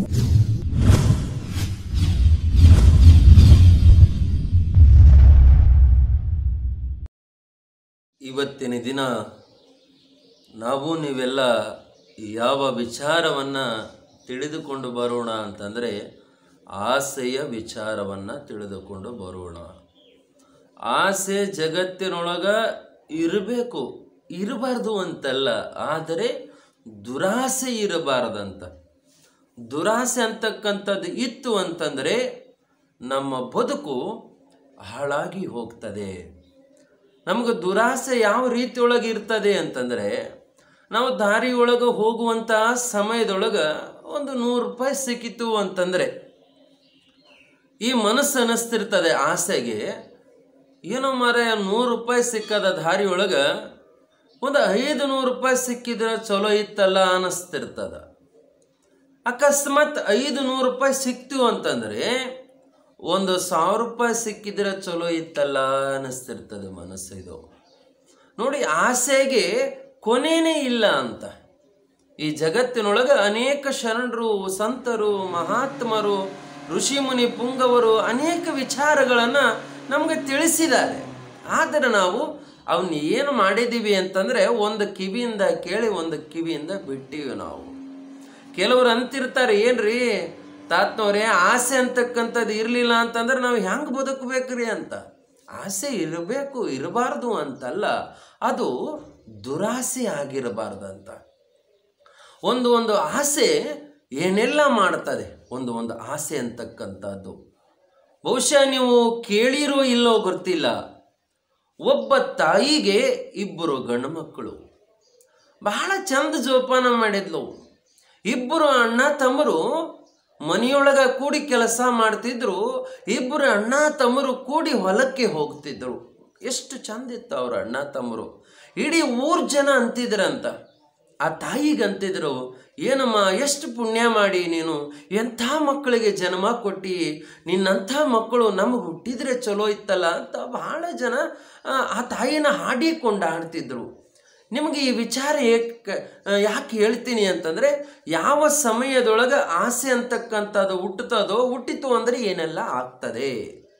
ಇವತ್ತಿನ ದಿನ ನಾವು ನೀವೆಲ್ಲ ಯಾವ ವಿಚಾರವನ್ನು ತಿಳಿದುಕೊಂಡು ಬರೋಣ ಅಂತಂದರೆ ಆಸೆಯ ವಿಚಾರವನ್ನು ತಿಳಿದುಕೊಂಡು ಬರೋಣ ಆಸೆ ಜಗತ್ತಿನೊಳಗ ಇರಬೇಕು ಇರಬಾರ್ದು ಅಂತಲ್ಲ ಆದರೆ ದುರಾಸೆ ಇರಬಾರ್ದಂತ ದುರಾಸೆ ಅಂತಕ್ಕಂಥದ್ದು ಇತ್ತು ಅಂತಂದರೆ ನಮ್ಮ ಬದುಕು ಹಾಳಾಗಿ ಹೋಗ್ತದೆ ನಮಗೆ ದುರಾಸೆ ಯಾವ ರೀತಿಯೊಳಗೆ ಇರ್ತದೆ ಅಂತಂದರೆ ನಾವು ದಾರಿಯೊಳಗೆ ಹೋಗುವಂಥ ಸಮಯದೊಳಗೆ ಒಂದು ನೂರು ರೂಪಾಯಿ ಸಿಕ್ಕಿತು ಅಂತಂದರೆ ಈ ಮನಸ್ಸು ಅನ್ನಿಸ್ತಿರ್ತದೆ ಆಸೆಗೆ ಏನೋ ಮಾರ ನೂರು ರೂಪಾಯಿ ಸಿಕ್ಕದ ದಾರಿಯೊಳಗೆ ಒಂದು ಐದು ನೂರು ರೂಪಾಯಿ ಸಿಕ್ಕಿದ್ರೆ ಚಲೋ ಇತ್ತಲ್ಲ ಅನ್ನಿಸ್ತಿರ್ತದ ಅಕಸ್ಮಾತ್ ಐದು ನೂರು ರೂಪಾಯಿ ಸಿಕ್ತು ಅಂತಂದರೆ ಒಂದು ಸಾವಿರ ರೂಪಾಯಿ ಸಿಕ್ಕಿದ್ರೆ ಚಲೋ ಇತ್ತಲ್ಲ ಅನ್ನಿಸ್ತಿರ್ತದೆ ಮನಸ್ಸು ಇದು ನೋಡಿ ಆಸೆಗೆ ಕೊನೆನೇ ಇಲ್ಲ ಅಂತ ಈ ಜಗತ್ತಿನೊಳಗೆ ಅನೇಕ ಶರಣರು ಸಂತರು ಮಹಾತ್ಮರು ಋಷಿಮುನಿ ಪುಂಗವರು ಅನೇಕ ವಿಚಾರಗಳನ್ನು ನಮಗೆ ತಿಳಿಸಿದ್ದಾರೆ ಆದರೆ ನಾವು ಅವನ್ನ ಏನು ಮಾಡಿದ್ದೀವಿ ಅಂತಂದರೆ ಒಂದು ಕಿವಿಯಿಂದ ಕೇಳಿ ಒಂದು ಕಿವಿಯಿಂದ ಬಿಟ್ಟಿವಿ ನಾವು ಕೆಲವರು ಅಂತಿರ್ತಾರೆ ಏನ್ರಿ ತಾತ್ನವ್ರೆ ಆಸೆ ಅಂತಕ್ಕಂಥದ್ದು ಇರಲಿಲ್ಲ ಅಂತಂದ್ರೆ ನಾವು ಹೆಂಗೆ ಬದುಕಬೇಕ್ರಿ ಅಂತ ಆಸೆ ಇರಬೇಕು ಇರಬಾರ್ದು ಅಂತಲ್ಲ ಅದು ದುರಾಸೆ ಆಗಿರಬಾರ್ದಂತ ಒಂದು ಒಂದು ಆಸೆ ಏನೆಲ್ಲ ಮಾಡ್ತದೆ ಒಂದು ಒಂದು ಆಸೆ ಅಂತಕ್ಕಂಥದ್ದು ಬಹುಶಃ ನೀವು ಕೇಳಿರೋ ಇಲ್ಲೋ ಗೊತ್ತಿಲ್ಲ ಒಬ್ಬ ತಾಯಿಗೆ ಇಬ್ಬರು ಗಂಡು ಮಕ್ಕಳು ಬಹಳ ಚಂದ ಜೋಪಾನ ಮಾಡಿದ್ಲು ಇಬ್ಬರು ಅಣ್ಣ ತಮ್ಮರು ಮನೆಯೊಳಗ ಕೂಡಿ ಕೆಲಸ ಮಾಡ್ತಿದ್ರು ಇಬ್ಬರು ಅಣ್ಣ ತಮ್ಮರು ಕೂಡಿ ಹೊಲಕ್ಕೆ ಹೋಗ್ತಿದ್ರು ಎಷ್ಟು ಚಂದ ಇತ್ತು ಅವ್ರ ಅಣ್ಣ ತಮ್ಮರು ಇಡೀ ಊರ್ ಜನ ಅಂತಿದ್ರಂತ ಆ ತಾಯಿಗೆ ಅಂತಿದ್ರು ಏನಮ್ಮ ಎಷ್ಟು ಪುಣ್ಯ ಮಾಡಿ ನೀನು ಎಂಥ ಮಕ್ಕಳಿಗೆ ಜನ್ಮ ಕೊಟ್ಟಿ ನಿನ್ನಂಥ ಮಕ್ಕಳು ನಮಗೆ ಹುಟ್ಟಿದ್ರೆ ಚಲೋ ಇತ್ತಲ್ಲ ಅಂತ ಬಹಳ ಜನ ಆ, ಆ ತಾಯಿನ ಹಾಡಿಕೊಂಡಾಡ್ತಿದ್ರು ನಿಮಗೆ ಈ ವಿಚಾರ ಏಕೆ ಯಾಕೆ ಹೇಳ್ತೀನಿ ಅಂತಂದರೆ ಯಾವ ಸಮಯದೊಳಗೆ ಆಸೆ ಅಂತಕ್ಕಂಥದ್ದು ಹುಟ್ಟುತ್ತದೋ ಹುಟ್ಟಿತು ಅಂದರೆ ಏನೆಲ್ಲ ಆಗ್ತದೆ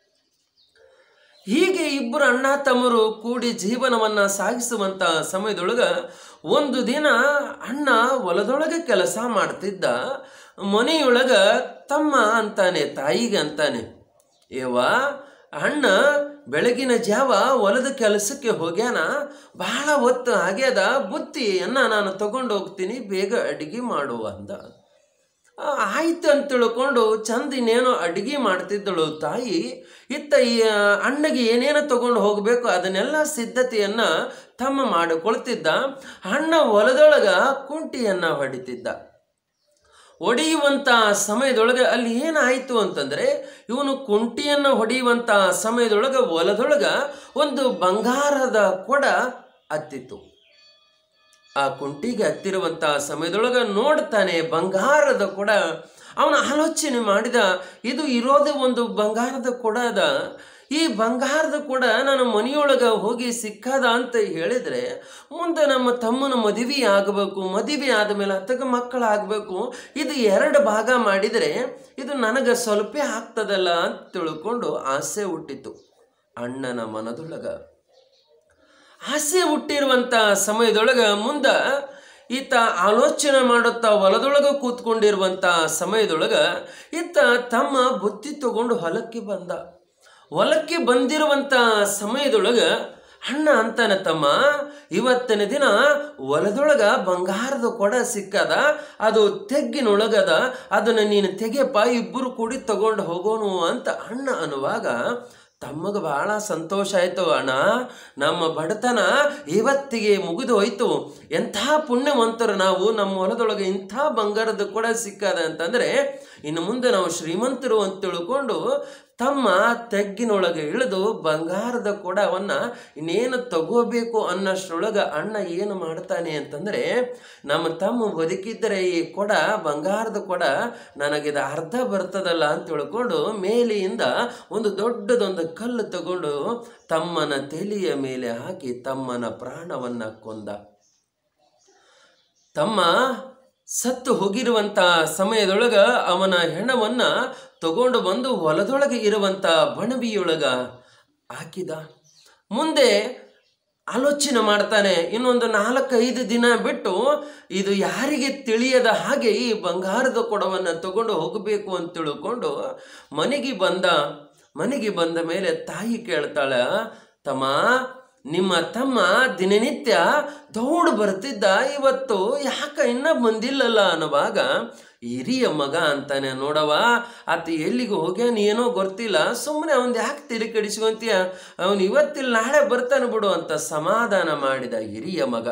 ಹೀಗೆ ಇಬ್ಬರು ಅಣ್ಣ ತಮ್ಮರು ಕೂಡಿ ಜೀವನವನ್ನು ಸಾಗಿಸುವಂಥ ಸಮಯದೊಳಗೆ ಒಂದು ದಿನ ಅಣ್ಣ ಹೊಲದೊಳಗೆ ಕೆಲಸ ಮಾಡ್ತಿದ್ದ ಮನೆಯೊಳಗ ತಮ್ಮ ಅಂತಾನೆ ತಾಯಿಗೆ ಅಂತಾನೆ ಏವ ಅಣ್ಣ ಬೆಳಗಿನ ಜಾವ ಹೊಲದ ಕೆಲಸಕ್ಕೆ ಹೋಗ್ಯಾನ ಬಹಳ ಹೊತ್ತು ಆಗ್ಯದ ಬುತ್ತಿಯನ್ನು ನಾನು ತಗೊಂಡು ಹೋಗ್ತೀನಿ ಬೇಗ ಅಡಿಗೆ ಮಾಡು ಅಂದ ಆ, ಆಯ್ತು ಅಂತ ತಿಳ್ಕೊಂಡು ಚಂದ ಇನ್ನೇನೋ ಅಡುಗೆ ಮಾಡ್ತಿದ್ದಳು ತಾಯಿ ಇತ್ತ ಈ ಆ, ಅಣ್ಣಗೆ ಏನೇನು ತಗೊಂಡು ಹೋಗಬೇಕು ಅದನ್ನೆಲ್ಲ ಸಿದ್ಧತೆಯನ್ನ ತಮ್ಮ ಮಾಡಿಕೊಳ್ತಿದ್ದ ಅಣ್ಣ ಹೊಲದೊಳಗ ಕುಂಟಿಯನ್ನ ಹೊಡಿತಿದ್ದ ಹೊಡೆಯುವಂಥ ಸಮಯದೊಳಗೆ ಅಲ್ಲಿ ಏನಾಯಿತು ಅಂತಂದರೆ ಇವನು ಕುಂಟಿಯನ್ನು ಹೊಡೆಯುವಂಥ ಸಮಯದೊಳಗೆ ಹೊಲದೊಳಗೆ ಒಂದು ಬಂಗಾರದ ಕೊಡ ಹತ್ತಿತ್ತು ಆ ಕುಂಟಿಗೆ ಹತ್ತಿರುವಂಥ ಸಮಯದೊಳಗೆ ನೋಡ್ತಾನೆ ಬಂಗಾರದ ಕೊಡ ಅವನ ಆಲೋಚನೆ ಮಾಡಿದ ಇದು ಇರೋದೇ ಒಂದು ಬಂಗಾರದ ಕೊಡ ಅದ ಈ ಬಂಗಾರದ ಕೊಡ ನಾನು ಮನೆಯೊಳಗೆ ಹೋಗಿ ಸಿಕ್ಕದ ಅಂತ ಹೇಳಿದರೆ ಮುಂದೆ ನಮ್ಮ ತಮ್ಮನ ಮದುವೆ ಆಗಬೇಕು ಮದುವೆ ಆದಮೇಲೆ ಹತ್ತಗ ಮಕ್ಕಳಾಗಬೇಕು ಇದು ಎರಡು ಭಾಗ ಮಾಡಿದರೆ ಇದು ನನಗೆ ಸ್ವಲ್ಪ ಆಗ್ತದಲ್ಲ ಅಂತ ತಿಳ್ಕೊಂಡು ಆಸೆ ಹುಟ್ಟಿತು ಅಣ್ಣನ ಮನದೊಳಗ ಆಸೆ ಹುಟ್ಟಿರುವಂಥ ಸಮಯದೊಳಗೆ ಮುಂದೆ ಈತ ಆಲೋಚನೆ ಮಾಡುತ್ತಾ ಹೊಲದೊಳಗೆ ಕೂತ್ಕೊಂಡಿರುವಂಥ ಸಮಯದೊಳಗೆ ಈತ ತಮ್ಮ ಬುತ್ತಿ ತಗೊಂಡು ಹೊಲಕ್ಕೆ ಬಂದ ಹೊಲಕ್ಕೆ ಬಂದಿರುವಂಥ ಸಮಯದೊಳಗೆ ಅಣ್ಣ ಅಂತಾನೆ ತಮ್ಮ ಇವತ್ತಿನ ದಿನ ಹೊಲದೊಳಗ ಬಂಗಾರದ ಕೊಡ ಸಿಕ್ಕದ ಅದು ತೆಗ್ಗಿನೊಳಗದ ಅದನ್ನು ನೀನು ತೆಗೆಯಪ್ಪ ಇಬ್ಬರು ಕೂಡಿ ತಗೊಂಡು ಹೋಗೋನು ಅಂತ ಅಣ್ಣ ಅನ್ನುವಾಗ ತಮಗೆ ಬಹಳ ಸಂತೋಷ ಆಯಿತು ಅಣ್ಣ ನಮ್ಮ ಬಡತನ ಇವತ್ತಿಗೆ ಮುಗಿದು ಹೋಯ್ತು ಎಂಥ ಪುಣ್ಯವಂತರು ನಾವು ನಮ್ಮ ಹೊಲದೊಳಗೆ ಇಂಥ ಬಂಗಾರದ ಕೊಡ ಸಿಕ್ಕದ ಅಂತಂದರೆ ಇನ್ನು ಮುಂದೆ ನಾವು ಶ್ರೀಮಂತರು ಅಂತ ತಿಳ್ಕೊಂಡು ತಮ್ಮ ತೆಗ್ಗಿನೊಳಗೆ ಇಳಿದು ಬಂಗಾರದ ಕೊಡವನ್ನು ಇನ್ನೇನು ತಗೋಬೇಕು ಅನ್ನೋಷ್ಟ್ರೊಳಗೆ ಅಣ್ಣ ಏನು ಮಾಡ್ತಾನೆ ಅಂತಂದರೆ ನಮ್ಮ ತಮ್ಮ ಬದುಕಿದ್ದರೆ ಈ ಕೊಡ ಬಂಗಾರದ ಕೊಡ ನನಗಿದು ಅರ್ಧ ಬರ್ತದಲ್ಲ ಅಂತ ತಿಳ್ಕೊಂಡು ಮೇಲೆಯಿಂದ ಒಂದು ದೊಡ್ಡದೊಂದು ಕಲ್ಲು ತಗೊಂಡು ತಮ್ಮನ ತಲೆಯ ಮೇಲೆ ಹಾಕಿ ತಮ್ಮನ ಪ್ರಾಣವನ್ನು ಕೊಂದ ತಮ್ಮ ಸತ್ತು ಹೋಗಿರುವಂತ ಸಮಯದೊಳಗ ಅವನ ಹೆಣವನ್ನ ತಗೊಂಡು ಬಂದು ಹೊಲದೊಳಗೆ ಇರುವಂತ ಬಣಬಿಯೊಳಗ ಹಾಕಿದ ಮುಂದೆ ಆಲೋಚನೆ ಮಾಡ್ತಾನೆ ಇನ್ನೊಂದು ನಾಲ್ಕೈದು ದಿನ ಬಿಟ್ಟು ಇದು ಯಾರಿಗೆ ತಿಳಿಯದ ಹಾಗೆ ಈ ಬಂಗಾರದ ಕೊಡವನ್ನು ತಗೊಂಡು ಹೋಗಬೇಕು ಅಂತ ತಿಳ್ಕೊಂಡು ಮನೆಗೆ ಬಂದ ಮನೆಗೆ ಬಂದ ಮೇಲೆ ತಾಯಿ ಕೇಳ್ತಾಳ ತಮ್ಮ ನಿಮ್ಮ ತಮ್ಮ ದಿನನಿತ್ಯ ದೌಡ್ ಬರ್ತಿದ್ದ ಇವತ್ತು ಯಾಕ ಇನ್ನ ಬಂದಿಲ್ಲಲ್ಲ ಅನ್ನುವಾಗ ಹಿರಿಯ ಮಗ ಅಂತಾನೆ ನೋಡವ ಆತ ಎಲ್ಲಿಗೆ ಹೋಗ್ಯಾನ ಏನೋ ಗೊತ್ತಿಲ್ಲ ಸುಮ್ಮನೆ ಅವನ್ ಯಾಕೆ ತಲೆ ಕೆಡಿಸ್ಕೊಂತೀಯ ಅವನು ಇವತ್ತಿಲ್ಲ ನಾಳೆ ಬರ್ತಾನೆ ಬಿಡು ಅಂತ ಸಮಾಧಾನ ಮಾಡಿದ ಹಿರಿಯ ಮಗ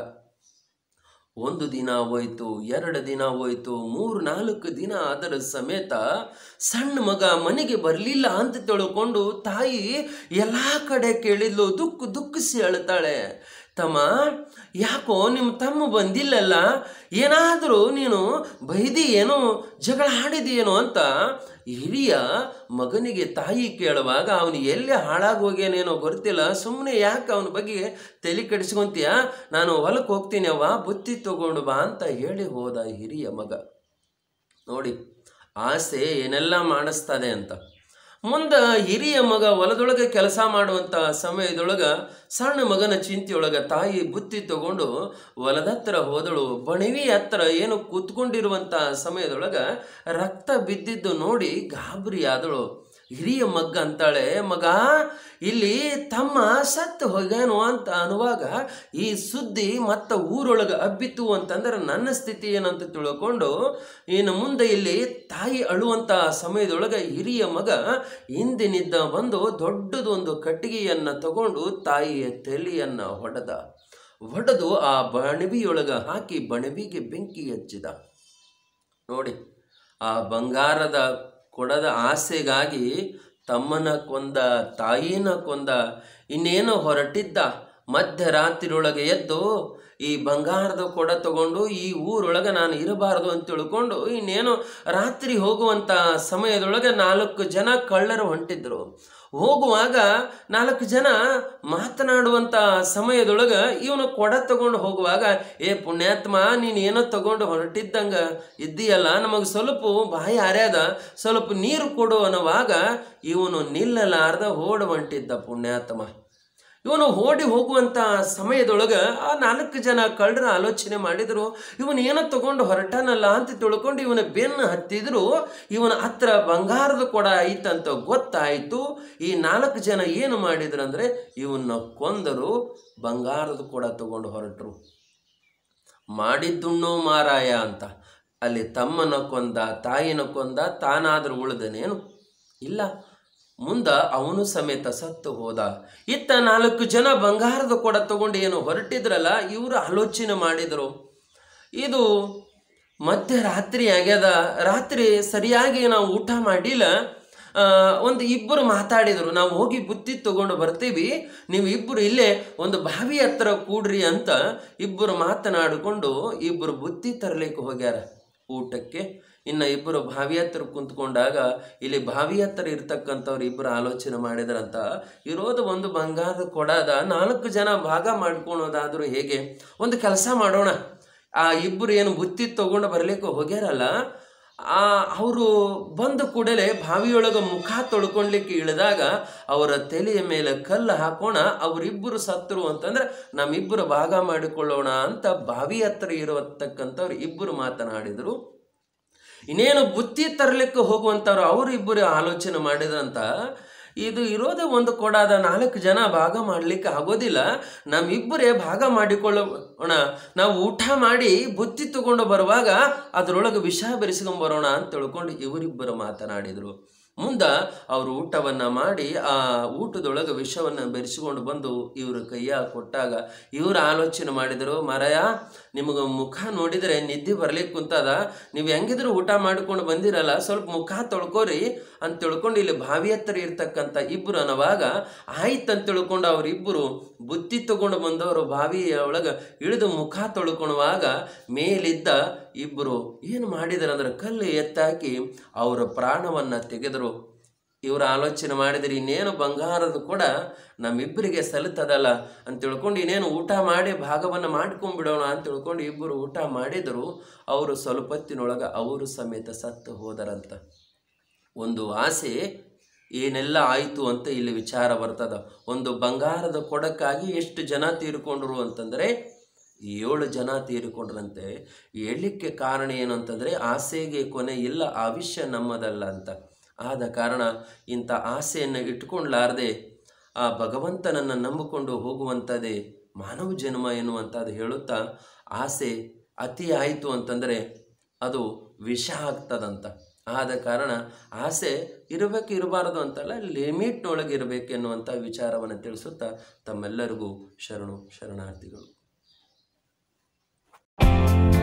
ಒಂದು ದಿನ ಹೋಯ್ತು ಎರಡು ದಿನ ಹೋಯ್ತು ಮೂರು ನಾಲ್ಕು ದಿನ ಅದರ ಸಮೇತ ಸಣ್ಣ ಮಗ ಮನೆಗೆ ಬರಲಿಲ್ಲ ಅಂತ ತಿಳ್ಕೊಂಡು ತಾಯಿ ಎಲ್ಲ ಕಡೆ ಕೇಳಿದ್ಲು ದುಃಖ ದುಃಖಿಸಿ ಅಳ್ತಾಳೆ ತಮ್ಮ ಯಾಕೋ ನಿಮ್ಮ ತಮ್ಮ ಬಂದಿಲ್ಲಲ್ಲ ಏನಾದರೂ ನೀನು ಬೈದಿ ಏನೋ ಜಗಳ ಆಡಿದೇನೋ ಅಂತ ಹಿರಿಯ ಮಗನಿಗೆ ತಾಯಿ ಕೇಳುವಾಗ ಅವನು ಎಲ್ಲಿ ಹಾಳಾಗಿ ಹೋಗ್ಯಾನೇನೋ ಗೊತ್ತಿಲ್ಲ ಸುಮ್ಮನೆ ಯಾಕೆ ಅವನ ಬಗ್ಗೆ ತಲೆ ಕೆಡಿಸ್ಕೊಂತೀಯ ನಾನು ಹೊಲಕ್ಕೆ ಹೋಗ್ತೀನಿ ಅವ್ವ ಬುತ್ತಿ ತಗೊಂಡು ಬಾ ಅಂತ ಹೇಳಿ ಹೋದ ಹಿರಿಯ ಮಗ ನೋಡಿ ಆಸೆ ಏನೆಲ್ಲ ಮಾಡಿಸ್ತದೆ ಅಂತ ಮುಂದೆ ಹಿರಿಯ ಮಗ ಹೊಲದೊಳಗೆ ಕೆಲಸ ಮಾಡುವಂಥ ಸಮಯದೊಳಗ ಸಣ್ಣ ಮಗನ ಚಿಂತೆಯೊಳಗ ತಾಯಿ ಬುತ್ತಿ ತಗೊಂಡು ಹೊಲದ ಹತ್ರ ಹೋದಳು ಬಣವಿ ಹತ್ರ ಏನು ಕೂತ್ಕೊಂಡಿರುವಂಥ ಸಮಯದೊಳಗ ರಕ್ತ ಬಿದ್ದಿದ್ದು ನೋಡಿ ಗಾಬರಿ ಆದಳು ಹಿರಿಯ ಮಗ್ಗ ಅಂತಾಳೆ ಮಗ ಇಲ್ಲಿ ತಮ್ಮ ಸತ್ತು ಹೋಗ್ಯಾನು ಅಂತ ಅನ್ನುವಾಗ ಈ ಸುದ್ದಿ ಮತ್ತ ಊರೊಳಗೆ ಹಬ್ಬಿತು ಅಂತಂದ್ರೆ ನನ್ನ ಸ್ಥಿತಿ ಏನಂತ ತಿಳ್ಕೊಂಡು ಇನ್ನು ಮುಂದೆ ಇಲ್ಲಿ ತಾಯಿ ಅಳುವಂಥ ಸಮಯದೊಳಗೆ ಹಿರಿಯ ಮಗ ಹಿಂದಿನಿದ್ದ ಬಂದು ದೊಡ್ಡದು ಒಂದು ಕಟ್ಟಿಗೆಯನ್ನು ತಗೊಂಡು ತಾಯಿಯ ತಲೆಯನ್ನ ಹೊಡೆದ ಹೊಡೆದು ಆ ಬಣಬಿಯೊಳಗ ಹಾಕಿ ಬಣಬಿಗೆ ಬೆಂಕಿ ಹಚ್ಚಿದ ನೋಡಿ ಆ ಬಂಗಾರದ ಕೊಡದ ಆಸೆಗಾಗಿ ತಮ್ಮನ ಕೊಂದ ತಾಯಿನ ಕೊಂದ ಇನ್ನೇನೋ ಹೊರಟಿದ್ದ ಮಧ್ಯರಾತ್ರಿಯೊಳಗೆ ಎದ್ದು ಈ ಬಂಗಾರದ ಕೊಡ ತಗೊಂಡು ಈ ಊರೊಳಗೆ ನಾನು ಇರಬಾರದು ಅಂತ ತಿಳ್ಕೊಂಡು ಇನ್ನೇನು ರಾತ್ರಿ ಹೋಗುವಂಥ ಸಮಯದೊಳಗೆ ನಾಲ್ಕು ಜನ ಕಳ್ಳರು ಹೊಂಟಿದ್ರು ಹೋಗುವಾಗ ನಾಲ್ಕು ಜನ ಮಾತನಾಡುವಂಥ ಸಮಯದೊಳಗೆ ಇವನು ಕೊಡ ತಗೊಂಡು ಹೋಗುವಾಗ ಏ ಪುಣ್ಯಾತ್ಮ ನೀನು ಏನೋ ತಗೊಂಡು ಹೊರಟಿದ್ದಂಗ ಇದ್ದೀಯಲ್ಲ ನಮಗೆ ಸ್ವಲ್ಪ ಬಾಯಿ ಹರ್ಯಾದ ಸ್ವಲ್ಪ ನೀರು ಕೊಡು ಅನ್ನುವಾಗ ಇವನು ನಿಲ್ಲಲಾರ್ದ ಓಡ್ ಹೊಂಟಿದ್ದ ಪುಣ್ಯಾತ್ಮ ಇವನು ಓಡಿ ಹೋಗುವಂಥ ಸಮಯದೊಳಗೆ ಆ ನಾಲ್ಕು ಜನ ಕಳ್ಳರ ಆಲೋಚನೆ ಮಾಡಿದರು ಇವನು ಏನೋ ತಗೊಂಡು ಹೊರಟನಲ್ಲ ಅಂತ ತಿಳ್ಕೊಂಡು ಇವನ ಬೆನ್ನು ಹತ್ತಿದ್ರು ಇವನ ಹತ್ರ ಬಂಗಾರದ ಕೊಡ ಐತಂತ ಗೊತ್ತಾಯಿತು ಈ ನಾಲ್ಕು ಜನ ಏನು ಮಾಡಿದ್ರು ಅಂದರೆ ಇವನ್ನ ಕೊಂದರು ಬಂಗಾರದ ಕೊಡ ತಗೊಂಡು ಹೊರಟರು ಮಾಡಿದ್ದುಣ್ಣೋ ಮಾರಾಯ ಅಂತ ಅಲ್ಲಿ ತಮ್ಮನ ಕೊಂದ ತಾಯಿನ ಕೊಂದ ತಾನಾದರೂ ಉಳಿದನೇನು ಇಲ್ಲ ಮುಂದ ಅವನು ಸಮೇತ ಸತ್ತು ಹೋದ ಇತ್ತ ನಾಲ್ಕು ಜನ ಬಂಗಾರದ ಕೊಡ ತಗೊಂಡು ಏನು ಹೊರಟಿದ್ರಲ್ಲ ಇವರು ಆಲೋಚನೆ ಮಾಡಿದರು ಇದು ಮಧ್ಯರಾತ್ರಿ ಆಗ್ಯದ ರಾತ್ರಿ ಸರಿಯಾಗಿ ನಾವು ಊಟ ಮಾಡಿಲ್ಲ ಆ, ಒಂದು ಇಬ್ಬರು ಮಾತಾಡಿದರು ನಾವು ಹೋಗಿ ಬುತ್ತಿ ತಗೊಂಡು ಬರ್ತೀವಿ ನೀವು ಇಬ್ಬರು ಇಲ್ಲೇ ಒಂದು ಬಾವಿ ಹತ್ರ ಕೂಡ್ರಿ ಅಂತ ಇಬ್ಬರು ಮಾತನಾಡಿಕೊಂಡು ಇಬ್ಬರು ಬುತ್ತಿ ತರಲಿಕ್ಕೆ ಹೋಗ್ಯಾರ ಊಟಕ್ಕೆ ಇನ್ನು ಇಬ್ಬರು ಬಾವಿ ಹತ್ರ ಕುಂತ್ಕೊಂಡಾಗ ಇಲ್ಲಿ ಬಾವಿ ಹತ್ರ ಇರ್ತಕ್ಕಂಥವ್ರು ಇಬ್ಬರು ಆಲೋಚನೆ ಮಾಡಿದ್ರಂತ ಇರೋದು ಒಂದು ಬಂಗಾರದ ಕೊಡದ ನಾಲ್ಕು ಜನ ಭಾಗ ಮಾಡ್ಕೊಳೋದಾದರೂ ಹೇಗೆ ಒಂದು ಕೆಲಸ ಮಾಡೋಣ ಆ ಇಬ್ಬರು ಏನು ಬುತ್ತಿ ತಗೊಂಡು ಬರ್ಲಿಕ್ಕೆ ಹೋಗ್ಯಾರಲ್ಲ ಆ ಅವರು ಬಂದ ಕೂಡಲೇ ಬಾವಿಯೊಳಗೆ ಮುಖ ತೊಳ್ಕೊಳ್ಲಿಕ್ಕೆ ಇಳಿದಾಗ ಅವರ ತಲೆಯ ಮೇಲೆ ಕಲ್ಲು ಹಾಕೋಣ ಅವರಿಬ್ಬರು ಸತ್ತರು ಅಂತಂದ್ರೆ ನಮ್ಮಿಬ್ಬರು ಭಾಗ ಮಾಡಿಕೊಳ್ಳೋಣ ಅಂತ ಬಾವಿ ಹತ್ರ ಇರತಕ್ಕಂಥವ್ರು ಇಬ್ಬರು ಮಾತನಾಡಿದರು ಇನ್ನೇನು ಬುತ್ತಿ ತರಲಿಕ್ಕೆ ಹೋಗುವಂಥವ್ರು ಅವರು ಇಬ್ಬರು ಆಲೋಚನೆ ಮಾಡಿದಂತ ಇದು ಇರೋದೇ ಒಂದು ಕೊಡಾದ ನಾಲ್ಕು ಜನ ಭಾಗ ಮಾಡಲಿಕ್ಕೆ ಆಗೋದಿಲ್ಲ ನಮ್ಮಿಬ್ಬರೇ ಭಾಗ ಮಾಡಿಕೊಳ್ಳೋಣ ನಾವು ಊಟ ಮಾಡಿ ಬುತ್ತಿ ತಗೊಂಡು ಬರುವಾಗ ಅದರೊಳಗೆ ವಿಷ ಬೆರೆಸ್ಕೊಂಬರೋಣ ಅಂತ ತಿಳ್ಕೊಂಡು ಇವರಿಬ್ಬರು ಮಾತನಾಡಿದರು ಮುಂದೆ ಅವರು ಊಟವನ್ನು ಮಾಡಿ ಆ ಊಟದೊಳಗೆ ವಿಷವನ್ನು ಬೆರೆಸಿಕೊಂಡು ಬಂದು ಇವ್ರ ಕೈಯ ಕೊಟ್ಟಾಗ ಇವರು ಆಲೋಚನೆ ಮಾಡಿದರು ಮರಯ ನಿಮಗೆ ಮುಖ ನೋಡಿದರೆ ನಿದ್ದೆ ಬರ್ಲಿಕ್ಕೆ ಕುಂತದ ನೀವು ಹೆಂಗಿದ್ರು ಊಟ ಮಾಡಿಕೊಂಡು ಬಂದಿರಲ್ಲ ಸ್ವಲ್ಪ ಮುಖ ತೊಳ್ಕೊರಿ ಅಂತ ತಿಳ್ಕೊಂಡು ಇಲ್ಲಿ ಬಾವಿ ಹತ್ರ ಇರ್ತಕ್ಕಂಥ ಇಬ್ಬರು ಅನ್ನೋವಾಗ ಆಯ್ತು ಅಂತ ತಿಳ್ಕೊಂಡು ಅವರಿಬ್ಬರು ಬುತ್ತಿ ತಗೊಂಡು ಬಂದವರು ಬಾವಿಯ ಒಳಗೆ ಇಳಿದು ಮುಖ ತೊಳ್ಕೊಳುವಾಗ ಮೇಲಿದ್ದ ಇಬ್ಬರು ಏನು ಮಾಡಿದ್ರು ಅಂದ್ರೆ ಕಲ್ಲು ಎತ್ತಾಕಿ ಅವರ ಪ್ರಾಣವನ್ನು ತೆಗೆದರು ಇವರು ಆಲೋಚನೆ ಮಾಡಿದ್ರೆ ಇನ್ನೇನು ಬಂಗಾರದ ಕೂಡ ನಮ್ಮಿಬ್ಬರಿಗೆ ಸಲ್ಲುತ್ತದಲ್ಲ ಅಂತ ತಿಳ್ಕೊಂಡು ಇನ್ನೇನು ಊಟ ಮಾಡಿ ಭಾಗವನ್ನು ಮಾಡ್ಕೊಂಡ್ಬಿಡೋಣ ಅಂತ ತಿಳ್ಕೊಂಡು ಇಬ್ಬರು ಊಟ ಮಾಡಿದರು ಅವರು ಸ್ವಲ್ಪ ಹೊತ್ತಿನೊಳಗೆ ಅವರು ಸಮೇತ ಸತ್ತು ಹೋದರಂತ ಒಂದು ಆಸೆ ಏನೆಲ್ಲ ಆಯಿತು ಅಂತ ಇಲ್ಲಿ ವಿಚಾರ ಬರ್ತದ ಒಂದು ಬಂಗಾರದ ಕೊಡಕ್ಕಾಗಿ ಎಷ್ಟು ಜನ ತೀರಿಕೊಂಡ್ರು ಅಂತಂದರೆ ಏಳು ಜನ ತೀರಿಕೊಂಡ್ರಂತೆ ಹೇಳಲಿಕ್ಕೆ ಕಾರಣ ಏನು ಅಂತಂದರೆ ಆಸೆಗೆ ಕೊನೆ ಇಲ್ಲ ಆವಿಷ್ಯ ನಮ್ಮದಲ್ಲ ಅಂತ ಆದ ಕಾರಣ ಇಂಥ ಆಸೆಯನ್ನು ಇಟ್ಕೊಂಡ್ಲಾರ್ದೆ ಆ ಭಗವಂತನನ್ನು ನಂಬಿಕೊಂಡು ಹೋಗುವಂಥದ್ದೇ ಮಾನವ ಜನ್ಮ ಎನ್ನುವಂಥದ್ದು ಹೇಳುತ್ತಾ ಆಸೆ ಅತಿ ಆಯಿತು ಅಂತಂದರೆ ಅದು ವಿಷ ಆಗ್ತದಂತ ಆದ ಕಾರಣ ಆಸೆ ಇರಬೇಕು ಇರಬಾರದು ಅಂತಲ್ಲ ಲಿಮಿಟ್ನೊಳಗೆ ಇರಬೇಕು ಎನ್ನುವಂಥ ವಿಚಾರವನ್ನು ತಿಳಿಸುತ್ತಾ ತಮ್ಮೆಲ್ಲರಿಗೂ ಶರಣು ಶರಣಾರ್ಥಿಗಳು